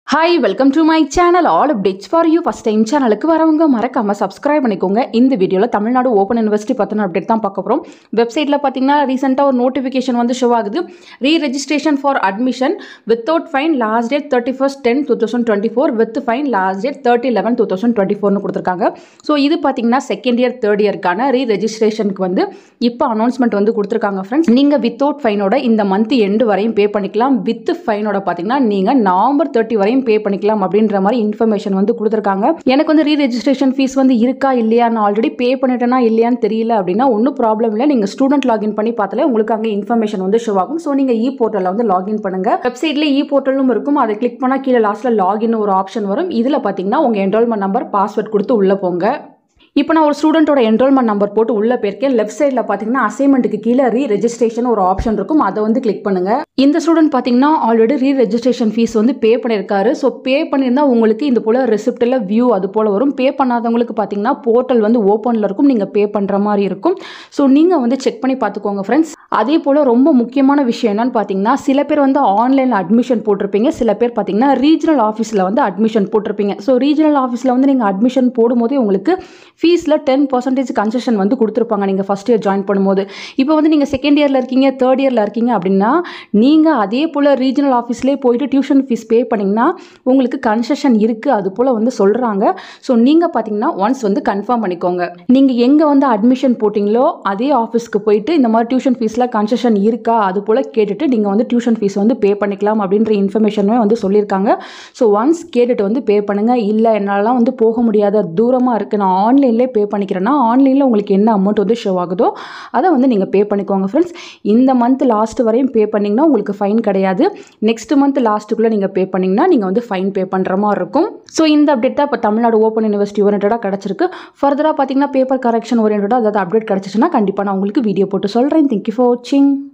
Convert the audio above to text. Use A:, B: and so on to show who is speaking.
A: hi welcome to my channel all updates for you first time சேனலுக்கு வரவங்க மறக்காம subscribe பண்ணிக்கோங்க இந்த வீடியோவில் தமிழ்நாடு ஓப்பன் யூனிவர்சிட்டி பற்றின அப்டேட் தான் பார்க்க போகிறோம் வெப்சைட்டில் பார்த்தீங்கன்னா ரீசெண்டாக ஒரு நோட்டிஃபிகேஷன் வந்து ஷோ ஆகுது re registration for admission without fine last date thirty first ten two thousand twenty four with fine last date thirty eleven two thousand twenty ஃபோர்னு கொடுத்துருக்காங்க ஸோ இது பார்த்தீங்கன்னா செகண்ட் இயர் தேர்ட் இயர்க்கான ரீ ரெஜிஸ்ட்ரேஷனுக்கு வந்து இப்போ அனௌன்ஸ்மெண்ட் வந்து கொடுத்துருக்காங்க ஃப்ரெண்ட்ஸ் நீங்கள் வித்தவுட் ஃபைனோட இந்த மந்த் எண்டு வரையும் பே பண்ணிக்கலாம் வித் ஃபைனோட பார்த்தீங்கன்னா நீங்கள் நவம்பர் தேர்ட்டி வரையும் பே பண்ணிக்கலாம் அப்படின்ற மாதிரி இன்ஃபர்மேஷன் வந்து கொடுத்துருக்காங்க எனக்கு வந்து ரீ ரெஜிஸ்ட்ரேஷன் ஃபீஸ் வந்து இருக்கா இல்லையா நான் ஆல்ரெடி பே பண்ணிட்டேனா இல்லையான்னு தெரியல அப்படின்னா ஒன்றும் ப்ராப்ளம் இல்லை நீங்கள் ஸ்டூடெண்ட் லாகின் பண்ணி பார்த்தாலே உங்களுக்கு அங்கே இன்ஃபர்மேஷன் வந்து ஷோ ஆகும் ஸோ நீங்கள் இ போர்ட்டலில் வந்து லாகின் பண்ணுங்க வெப்சைட்ல இ போர்ட்டலும் இருக்கும் அதை கிளிக் பண்ணால் கீழே லாஸ்ட்டில் லாகின் ஒரு ஆப்ஷன் வரும் இதில் பார்த்தீங்கன்னா உங்கள் என்ரோல்மெண்ட் நம்பர் பாஸ்வேர்ட் கொடுத்து உள்ளே போங்க இப்போ நான் ஒரு ஸ்டூடெண்ட்டோட என்ரோல்மெண்ட் நம்பர் போட்டு உள்ளே போயிருக்கேன் லெஃப்ட் சைடில் பார்த்தீங்கன்னா அசைன்மெண்ட்டுக்கு கீழே ரீ ரெஜிஸ்ட்ரேஷன் ஒரு ஆப்ஷன் இருக்கும் அதை வந்து கிளிக் பண்ணுங்க இந்த ஸ்டூடெண்ட் பார்த்தீங்கன்னா ஆல்ரெடி ரீ ரெஜிஸ்ட்ரேஷன் ஃபீஸ் வந்து பே பண்ணியிருக்காரு ஸோ பே பண்ணியிருந்தா உங்களுக்கு இந்த போல் ரெசிப்டில் வியூ அது போல் வரும் பே பண்ணாதவங்களுக்கு பார்த்தீங்கன்னா போர்ட்டல் வந்து ஓப்பனில் இருக்கும் நீங்கள் பே பண்ணுற மாதிரி இருக்கும் ஸோ நீங்கள் வந்து செக் பண்ணி பார்த்துக்கோங்க ஃப்ரெண்ட்ஸ் அதே போல் ரொம்ப முக்கியமான விஷயம் என்னன்னு பார்த்தீங்கன்னா சில பேர் வந்து ஆன்லைனில் அட்மிஷன் போட்டிருப்பீங்க சில பேர் பார்த்தீங்கன்னா ரீஜனல் ஆஃபீஸில் வந்து அட்மிஷன் போட்டிருப்பீங்க ஸோ ரீஜனல் ஆஃபீஸில் வந்து நீங்கள் அட்மிஷன் போடும்போதே உங்களுக்கு ஃபீஸில் டென் பர்சன்டேஜ் கன்செஷன் வந்து கொடுத்துருப்பாங்க நீங்கள் ஃபஸ்ட் இயர் ஜாயின் பண்ணும்போது இப்போ வந்து நீங்கள் செகண்ட் இயரில் இருக்கீங்க தேர்ட் இயரில் இருக்கீங்க அப்படின்னா நீங்கள் அதே போல் ரீஜனல் ஆஃபீஸ்லேயே போயிட்டு டியூஷன் ஃபீஸ் பே பண்ணிங்கன்னா உங்களுக்கு கன்செஷன் இருக்குது அது போல் வந்து சொல்கிறாங்க ஸோ நீங்கள் பார்த்தீங்கன்னா ஒன்ஸ் வந்து கன்ஃபார்ம் பண்ணிக்கோங்க நீங்கள் எங்கே வந்து அட்மிஷன் போட்டிங்களோ அதே ஆஃபீஸ்க்கு போயிட்டு இந்த மாதிரி டியூஷன் ஃபீஸில் கன்செஷன் இருக்கா அது போல் கேட்டுட்டு நீங்கள் வந்து டியூஷன் ஃபீஸ் வந்து பே பண்ணிக்கலாம் அப்படின்ற இன்ஃபர்மேஷனுமே வந்து சொல்லியிருக்காங்க ஸோ ஒன்ஸ் கேட்டுட்டு வந்து பே பண்ணுங்கள் இல்லை என்னாலலாம் வந்து போக முடியாத தூரமாக இருக்குது நான் ஆன்லைன்லேயே பே பண்ணிக்கிறேன்னா ஆன்லைனில் உங்களுக்கு என்ன அமௌண்ட் வந்து ஷோ ஆகுதோ அதை வந்து நீங்கள் பே பண்ணிக்கோங்க ஃப்ரெண்ட்ஸ் இந்த மந்த் லாஸ்ட் வரையும் பே பண்ணிங்கன்னா உங்களுக்கு ஃபைன் கிடையாது நெக்ஸ்ட் மந்த் லாஸ்ட்டுக்குள்ளே நீங்கள் பே பண்ணிங்கன்னா நீங்கள் வந்து ஃபைன் பே பண்ணுற மாதிரி இருக்கும் ஸோ இந்த அப்டேட் தான் இப்போ தமிழ்நாடு ஓப்பன் யூனிவர்சிட்டி ஓரியன்டாக கிடச்சிருக்கு ஃபர்தராக பார்த்தீங்கன்னா பேப்பர் கரெக்ஷன் ஓரியன்டாக அதாவது அப்டேட் கிடச்சிச்சுன்னா கண்டிப்பாக நான் உங்களுக்கு வீடியோ போட்டு சொல்கிறேன் தேங்க்யூ ஃபார் வாட்சிங்